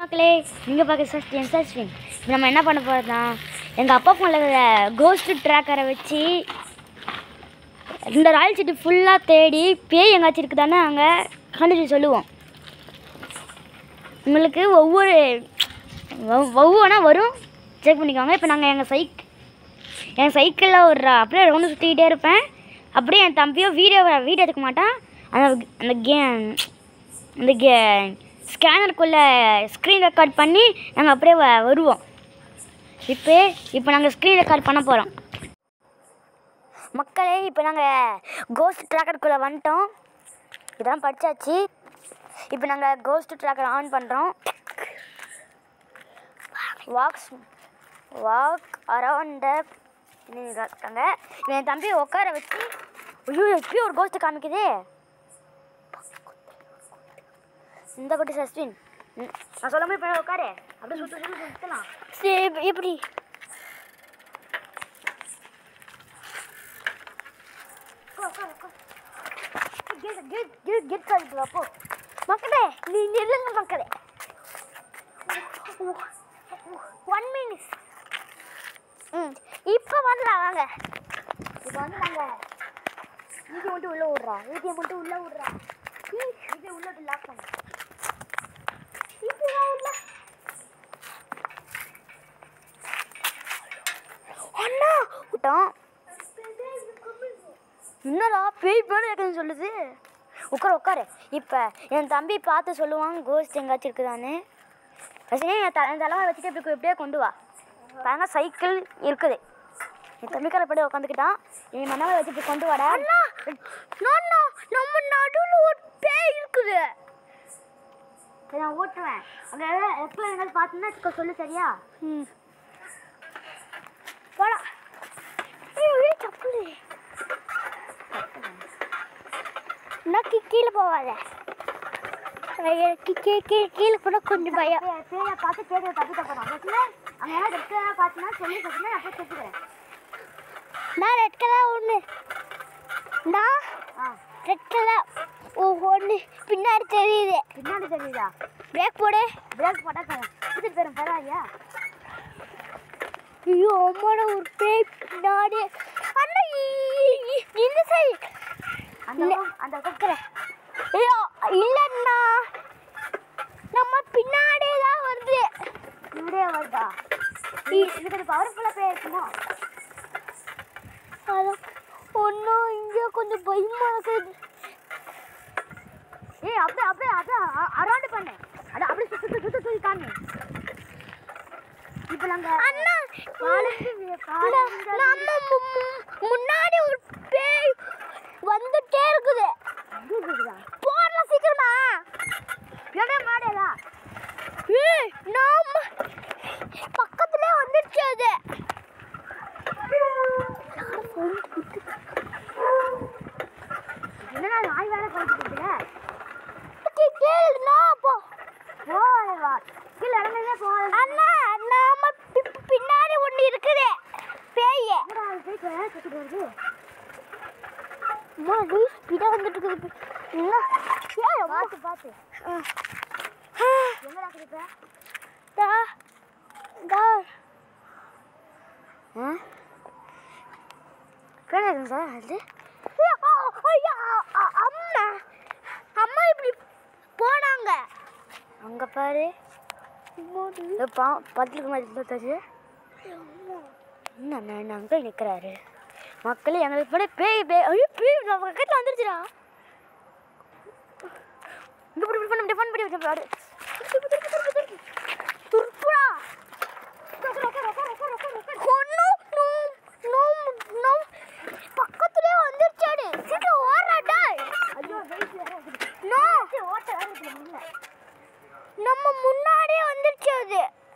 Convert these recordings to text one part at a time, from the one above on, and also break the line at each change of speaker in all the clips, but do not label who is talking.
மக்களே நீங்கள் பார்க்க சஸ்டின் சஸ்டின் இப்போ நம்ம என்ன பண்ண போகிறோம்னா எங்கள் அப்பா ஃபோனில் கோஸ்ட் ட்ராக்கரை வச்சு இந்த ராயல் சிட்டி ஃபுல்லாக தேடி பேய் எங்காச்சும் இருக்குதானே அங்கே கண்டுபிடிச்சு சொல்லுவோம் உங்களுக்கு ஒவ்வொரு ஒவ்- ஒவ்வொன்றா வரும் செக் பண்ணிக்கோங்க இப்போ நாங்கள் எங்கள் சைக் என் சைக்கிளில் ஒரு அப்படியே ரவுண்டு சுற்றிக்கிட்டே இருப்பேன் அப்படியே என் தம்பியும் வீடியோ வீடியோ எடுக்க மாட்டான் அந்த அந்த கே அந்த கே ஸ்கேனருக்குள்ளே ஸ்க்ரீன் ரெக்கார்ட் பண்ணி நாங்கள் அப்படியே வ- வருவோம் இப்போ இப்போ நாங்கள் ஸ்க்ரீன் ரெக்கார்ட் பண்ண போகிறோம் மக்களே இப்போ நாங்கள் கோஸ்ட் ட்ராக்கருக்குள்ளே வந்துட்டோம் இதெல்லாம் படித்தாச்சு இப்போ நாங்கள் கோஸ்ட் ட்ராக்கர் ஆன் பண்ணுறோம் வாக்ஸ் வாக் அரவுண்ட் இருக்காங்க என் தம்பியை உட்கார வச்சு ஐயோ எப்பயும் ஒரு கோஸ்ட்டு காமிக்குதே இந்த குட்டி சஸ்டின் நான் சொல்ல போய் உட்காரு அப்படியே சுத்த சுத்த சுத்தலாம் சரி எப்படி அப்போ மக்களே நீ நில்லுங்க மக்களே ஒன் மினிட் ம் இப்போ வரலாம் வாங்க இப்போ வந்து நாங்கள் ஈட்டியை மட்டும் உள்ளே விட்றா ஈட்டியை மட்டும் உள்ளே விட்றா ஈட்டியை உள்ள லாக் பண்ணு ஈட்டியை உள்ள அண்ணா விட்டோம் என்னடா பேய் பேர் இருக்குன்னு சொல்லுது உட்காரு உட்காரு இப்போ என் தம்பி பார்த்து சொல்லுவான் கோஸ்ட் எங்காச்சும் இருக்குதான்னு ரசினே என் த என் தலைமை வச்சுட்டு இப்படி இப்படியே கொண்டு வா பாருங்க சைக்கிள் இருக்குது என் தம்பி படி உட்காந்துக்கிட்டான் என் மனவை வச்சு இப்படி கொண்டு வாடா நம்ம நடுவில் ஒரு பேய் இருக்குது சரி நான் ஓட்டுவேன் அங்கே எப்போ எங்காவது பார்த்தீங்கன்னா சொல்லு சரியா ம் போலாம் ஏய் தப்பு நக்கி கீழே போவாத எனக்கு கீ கீ கீழே போட கொஞ்சம் பயம் பேரை பார்த்து பேரை தப்பி தப்பணும் அங்கே ஏதாவது ரெட் கலர் பார்த்தீங்கன்னா சொல்லி பார்த்தீங்கன்னா அப்போ செத்துக்கிறேன் நான் ரெட் கலர் ஒன்று நான் ரெட் கலர் ஒன்று பின்னாடி தெரியுது பின்னாடி தெரியுதா பிரேக் போடு பிரேக் போட்டால் எடுத்துட்டு போயிடும் பரவாயில்லையா ஐயோ அம்மாட ஒரு பேய் பின்னாடி அண்ணா இ- இ- இந்த சைடு அந்த அந்த குக்கரை ஐயோ இல்லைண்ணா நம்ம பின்னாடியே தான் வருது இப்படியே வருதா இதுக்கு பவர்ஃபுல்லாக பேய் இருக்குமோ அதான் ஒன்றும் இங்கே கொஞ்சம் பயமா இருக்குது ஏய் அப்படியே அப்படியே அப்படியே அரௌண்டு பண்ணு அட அப்படியே சுத்து சுத்து சுத்து சுத்தி காமி இப்போ நாங்க அண்ணா நம்ம முன்னாடி ஒரு பேய் வந்துட்டே இருக்குது போடலாம் சீக்கிரமா எடே மாடேலா ஏய் நாம பக்கத்துலயே வந்துருச்சு அது என்னடா நாய் வேலை போயிட்டு கேளு நான் போ போய் வா கீழே இறங்கவே போகாத அண்ணா நாம பி- பின்னாடி ஒண்ணு இருக்குது பேய் வருது அம்மா நீ ஸ்பீடா வந்துட்டு இருக்குது என்ன ஏய் பார்த்து பார்த்து எங்கடா இருக்குது தா தா ஆ கேட்குங்க சார் அது ஐயா அம்மா அம்மா இப்படி போனாங்க அங்கே பாரு பா பத்துக்கு மாதிரி தச்சு என்ன நான் அங்கே நிற்கிறாரு மக்களே எங்களுக்கு கூட பேய் பேய் ஐயோ பேய் நம்ம பக்கத்தில் வந்துருச்சுடா இந்த இப்படி பண்ண இப்படி பண்ண இப்படி பாரு துருப்புடா பக்கத்துலயே வந்துருச்சாடு சீக்கிரம் ஓடுறாடா ஐயோ நோ ஓட்ட நம்ம முன்னாடியே வந்துருச்சு அது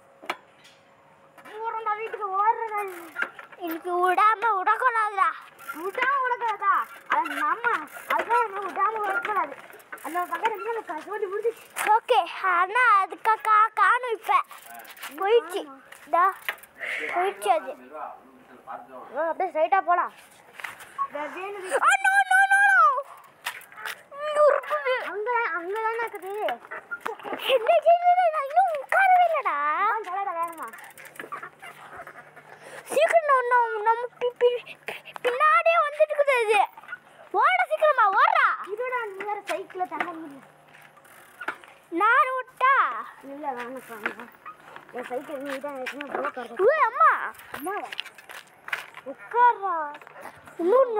வீட்டுக்கு ஓடுறதா எனக்கு விடாம விடக்கூடாதுடா விடாம விடக்கூடாதா அது நம்ம அதுதான் நம்ம விடாம விடக்கூடாது அந்த பக்கத்துல இருந்து கசோடி முடிஞ்சிச்சு ஓகே ஆனா அதுக்கா கா காணும் இப்ப போயிடுச்சு டா போயிடுச்சு அது ஓ, அப்படியே ஸ்ட்ரைட்டா போலாம் அங்க அங்கதானே இருக்குது என்ன செய்யுது? நான் இன்னும் உட்கார்ந்து
இல்லை வேணாம் என் சைக்கிள் நீ தான் ஏற்கனவே ப்ரோக்கர்
உள்ள அம்மா
அம்மாவா உட்கார்றா
இன்னொன்று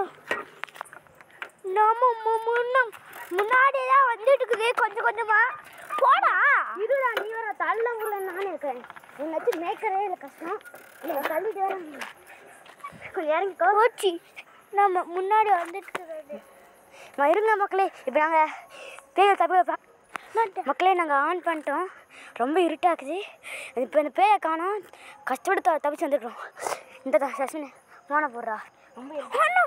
நம்ம மு- முன்ன- முன்னாடி தான் வந்துட்டு இருக்குது கொஞ்சம் கொஞ்சமா போடா
இருடா நீ வர தள்ள உள்ள நானே இருக்கேன் உன்னை வச்சு மேய்க்கறே இல்லை கஷ்டம் இல்லை தள்ளிட்டு வர கொஞ்சம் இறங்கிக்கோ
போச்சு நம்ம முன்னாடி வந்துட்டு இருக்குது ம- இருங்க மக்களே இப்போ நாங்கள் பேயை தப்பு மக்களே நாங்கள் ஆன் பண்ணிட்டோம் ரொம்ப இருட்டாக்குது இப்போ இந்த பேயை காணோம் கஷ்டப்பட்டு த- தப்பிச்சு வந்துடுறோம் இந்த தான் சஸ்மினி மோனை போடுறா
ரொம்ப
அண்ணா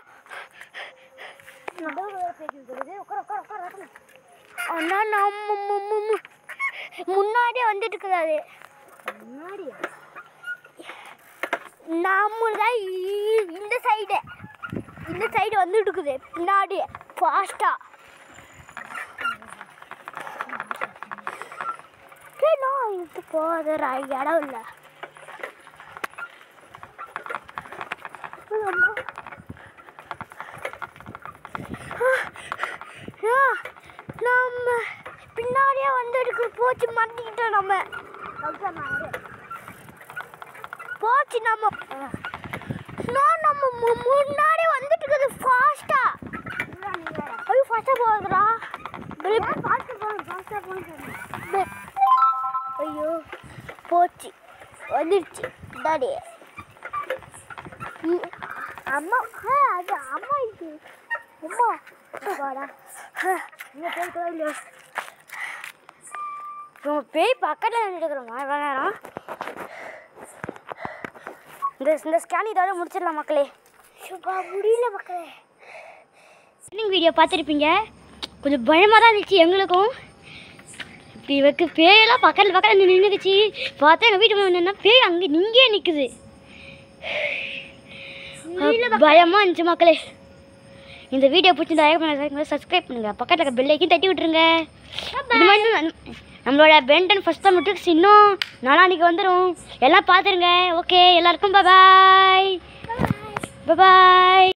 பேசிட்டு உட்கார உட்கார உட்கார வரணும்
அண்ணா நம்ம மு- மு- மு- முன்னாடியே வந்துட்டு இருக்குது அது
முன்னாடி
நாம தான் இ- இந்த சைடு இந்த சைடு வந்துட்டு இருக்குது பின்னாடி ஃபாஸ்டா நான் இது போகிற இடம் இல்லை நம்ம பின்னாடியே வந்துட்டு போச்சு மாட்டிக்கிட்டோம் நம்ம போச்சு நம்ம நான் நம்ம மு- முன்னாடி வந்துட்டு இருக்குது ஃபாஸ்டா ஐயோ ஃபாஸ்டா போகுதுடா ஐயோ போச்சு வந்துடுச்சு டாடி ம், அம்மா ஆ, அது அம்மா இது அம்மா வாடா
இங்கே போய்க்கோ இல்லையோ
நம்ம பேய் பக்கத்தில் நின்றுக்கிறோமா எவ்வளோ நேரம் இந்த இந்த ஸ்கேன் இதோட முடிச்சிடலாம் மக்களே
சுபா முடியல மக்களே
ஸ்கேனிங் வீடியோ பார்த்துருப்பீங்க கொஞ்சம் பயமாக தான் இருந்துச்சு எங்களுக்கும் இப்போ இவருக்கு பேயெல்லாம் பக்கத்தில் பக்கத்தில் நின்றுக்குச்சு பார்த்தா எங்கள் வீட்டு முன்னாடி நின்னா பேய் அங்கே நிங்கே நிற்குது பயமாக இருந்துச்சு மக்களே இந்த வீடியோ பிடிச்சிருந்தா சப்ஸ்கிரைப் பண்ணுங்க பக்கத்தில் இருக்க பெல் ஐக்கன் தட்டி விட்டுருங்க இது மாதிரி நம்ம- நம்மளோட பென்டன் ஃபஸ்ட் டைம் விட்டு இன்னும் நாளானிக்கு வந்துடும் எல்லாம் பார்த்துருங்க ஓகே எல்லாருக்கும் பபாய் பபாய்